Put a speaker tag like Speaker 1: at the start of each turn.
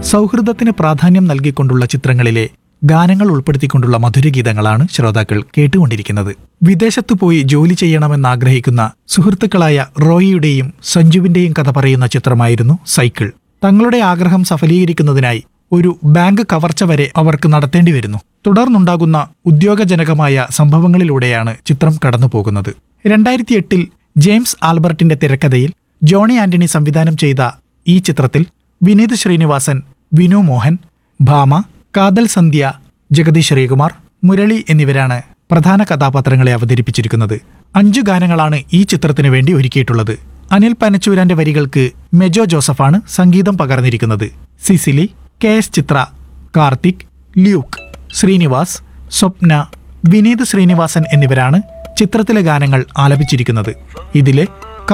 Speaker 1: സൗഹൃദത്തിന് പ്രാധാന്യം നൽകിക്കൊണ്ടുള്ള ചിത്രങ്ങളിലെ ഗാനങ്ങൾ ഉൾപ്പെടുത്തിക്കൊണ്ടുള്ള മധുരഗീതങ്ങളാണ് ശ്രോതാക്കൾ കേട്ടുകൊണ്ടിരിക്കുന്നത് വിദേശത്തു പോയി ജോലി ചെയ്യണമെന്നാഗ്രഹിക്കുന്ന സുഹൃത്തുക്കളായ റോയിയുടെയും സഞ്ജുവിന്റെയും കഥ പറയുന്ന ചിത്രമായിരുന്നു സൈക്കിൾ തങ്ങളുടെ ആഗ്രഹം സഫലീകരിക്കുന്നതിനായി ഒരു ബാങ്ക് കവർച്ച വരെ അവർക്ക് നടത്തേണ്ടി വരുന്നു തുടർന്നുണ്ടാകുന്ന ഉദ്യോഗജനകമായ സംഭവങ്ങളിലൂടെയാണ് ചിത്രം കടന്നുപോകുന്നത് രണ്ടായിരത്തി എട്ടിൽ ജെയിംസ് ആൽബർട്ടിന്റെ തിരക്കഥയിൽ ജോണി ആന്റണി സംവിധാനം ചെയ്ത ഈ ചിത്രത്തിൽ വിനീത് ശ്രീനിവാസൻ വിനു മോഹൻ ഭാമ കാതൽ സന്ധ്യ ജഗദീഷ് ശ്രീകുമാർ മുരളി എന്നിവരാണ് പ്രധാന കഥാപാത്രങ്ങളെ അവതരിപ്പിച്ചിരിക്കുന്നത് അഞ്ചു ഗാനങ്ങളാണ് ഈ ചിത്രത്തിന് വേണ്ടി ഒരുക്കിയിട്ടുള്ളത് അനിൽ പനച്ചൂരാന്റെ വരികൾക്ക് മെജോ ജോസഫാണ് സംഗീതം പകർന്നിരിക്കുന്നത് Cicily K S Chithra Karthik Luke Sreenivas Swapna Vineeth Sreenivasan എന്നിവരാണ് ചിത്രത്തിലെ ഗാനങ്ങൾ ആലപിച്ചിരിക്കുന്നത് ഇതിലെ